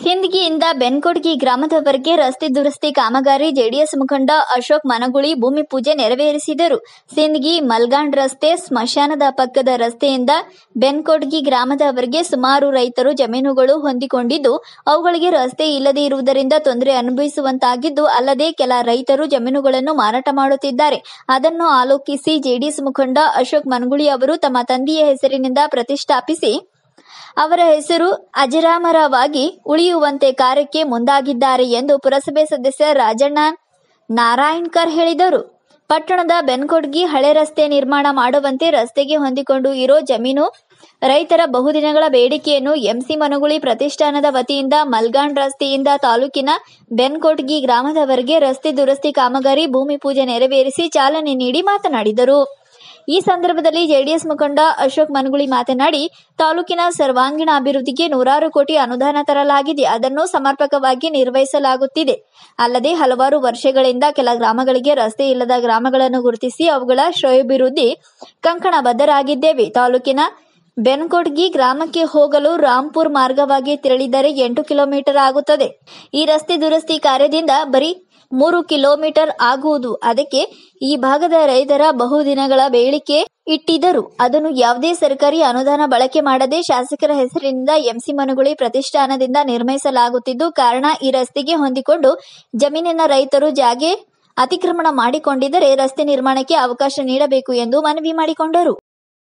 ಸಿಂದಗಿಯಿಂದ ಬೆನ್ಕೊಡ್ಗಿ ಗ್ರಾಮದವರೆಗೆ ರಸ್ತೆ ದುರಸ್ತಿ ಕಾಮಗಾರಿ ಜೆಡಿಎಸ್ ಮುಖಂಡ ಅಶೋಕ್ ಮನಗುಳಿ ಭೂಮಿ ಪೂಜೆ ನೆರವೇರಿಸಿದರು ಸಿಂದಗಿ ಮಲ್ಗಾಂಡ್ ರಸ್ತೆ ಸ್ಮಶಾನದ ಪಕ್ಕದ ರಸ್ತೆಯಿಂದ ಬೆನ್ಕೊಡ್ಗಿ ಗ್ರಾಮದವರೆಗೆ ಸುಮಾರು ರೈತರು ಜಮೀನುಗಳು ಹೊಂದಿಕೊಂಡಿದ್ದು ಅವುಗಳಿಗೆ ರಸ್ತೆ ಇಲ್ಲದೇ ಇರುವುದರಿಂದ ತೊಂದರೆ ಅನುಭವಿಸುವಂತಾಗಿದ್ದು ಅಲ್ಲದೆ ಕೆಲ ರೈತರು ಜಮೀನುಗಳನ್ನು ಮಾರಾಟ ಮಾಡುತ್ತಿದ್ದಾರೆ ಅದನ್ನು ಆಲೋಕಿಸಿ ಜೆಡಿಎಸ್ ಮುಖಂಡ ಅಶೋಕ್ ಮನಗುಳಿ ಅವರು ತಮ್ಮ ತಂದೆಯ ಹೆಸರಿನಿಂದ ಪ್ರತಿಷ್ಠಾಪಿಸಿ ಅವರ ಹೆಸರು ಅಜರಾಮರವಾಗಿ ಉಳಿಯುವಂತೆ ಕಾರ್ಯಕ್ಕೆ ಮುಂದಾಗಿದ್ದಾರೆ ಎಂದು ಪುರಸಭೆ ಸದಸ್ಯ ರಾಜಣ್ಣ ನಾರಾಯಣ್ಕರ್ ಹೇಳಿದರು ಪಟ್ಟಣದ ಬೆನ್ಕೊಡ್ಗಿ ಹಳೆ ರಸ್ತೆ ನಿರ್ಮಾಣ ಮಾಡುವಂತೆ ರಸ್ತೆಗೆ ಹೊಂದಿಕೊಂಡು ಇರೋ ಜಮೀನು ರೈತರ ಬಹುದಿನಗಳ ಬೇಡಿಕೆಯನ್ನು ಎಂಸಿ ಮನುಗುಳಿ ಪ್ರತಿಷ್ಠಾನದ ವತಿಯಿಂದ ಮಲ್ಗಾಂಡ್ ರಸ್ತೆಯಿಂದ ತಾಲೂಕಿನ ಬೆನ್ಕೊಡ್ಗಿ ಗ್ರಾಮದವರೆಗೆ ರಸ್ತೆ ದುರಸ್ತಿ ಕಾಮಗಾರಿ ಭೂಮಿ ಪೂಜೆ ನೆರವೇರಿಸಿ ಚಾಲನೆ ನೀಡಿ ಮಾತನಾಡಿದರು ಈ ಸಂದರ್ಭದಲ್ಲಿ ಜೆಡಿಎಸ್ ಮುಖಂಡ ಅಶೋಕ್ ಮನಗುಳಿ ಮಾತನಾಡಿ ತಾಲೂಕಿನ ಸರ್ವಾಂಗೀಣ ಅಭಿವೃದ್ಧಿಗೆ ನೂರಾರು ಕೋಟಿ ಅನುದಾನ ತರಲಾಗಿದೆ ಅದನ್ನು ಸಮರ್ಪಕವಾಗಿ ನಿರ್ವಹಿಸಲಾಗುತ್ತಿದೆ ಅಲ್ಲದೆ ಹಲವಾರು ವರ್ಷಗಳಿಂದ ಕೆಲ ಗ್ರಾಮಗಳಿಗೆ ರಸ್ತೆ ಇಲ್ಲದ ಗ್ರಾಮಗಳನ್ನು ಗುರುತಿಸಿ ಅವುಗಳ ಶ್ರೇಯೋಭಿವೃದ್ಧಿ ಕಂಕಣಬದ್ಧರಾಗಿದ್ದೇವೆ ತಾಲೂಕಿನ ಬೆನ್ಕೊಡ್ಗಿ ಗ್ರಾಮಕ್ಕೆ ಹೋಗಲು ರಾಂಪುರ್ ಮಾರ್ಗವಾಗಿ ತೆರಳಿದರೆ ಎಂಟು ಕಿಲೋಮೀಟರ್ ಆಗುತ್ತದೆ ಈ ರಸ್ತೆ ದುರಸ್ತಿ ಕಾರ್ಯದಿಂದ ಬರೀ ಮೂರು ಕಿಲೋಮೀಟರ್ ಆಗುವುದು ಅದಕ್ಕೆ ಈ ಭಾಗದ ರೈತರ ಬಹುದಿನಗಳ ಬೇಡಿಕೆ ಇಟ್ಟಿದ್ದರು ಅದನ್ನು ಯಾವುದೇ ಸರ್ಕಾರಿ ಅನುದಾನ ಬಳಕೆ ಮಾಡದೆ ಶಾಸಕರ ಹೆಸರಿನಿಂದ ಎಂಸಿ ಮನುಗುಳಿ ಪ್ರತಿಷ್ಠಾನದಿಂದ ನಿರ್ಮಿಸಲಾಗುತ್ತಿದ್ದು ಕಾರಣ ಈ ರಸ್ತೆಗೆ ಹೊಂದಿಕೊಂಡು ಜಮೀನಿನ ರೈತರು ಜಾಗೆ ಅತಿಕ್ರಮಣ ಮಾಡಿಕೊಂಡಿದ್ದರೆ ರಸ್ತೆ ನಿರ್ಮಾಣಕ್ಕೆ ಅವಕಾಶ ನೀಡಬೇಕು ಎಂದು ಮನವಿ ಮಾಡಿಕೊಂಡರು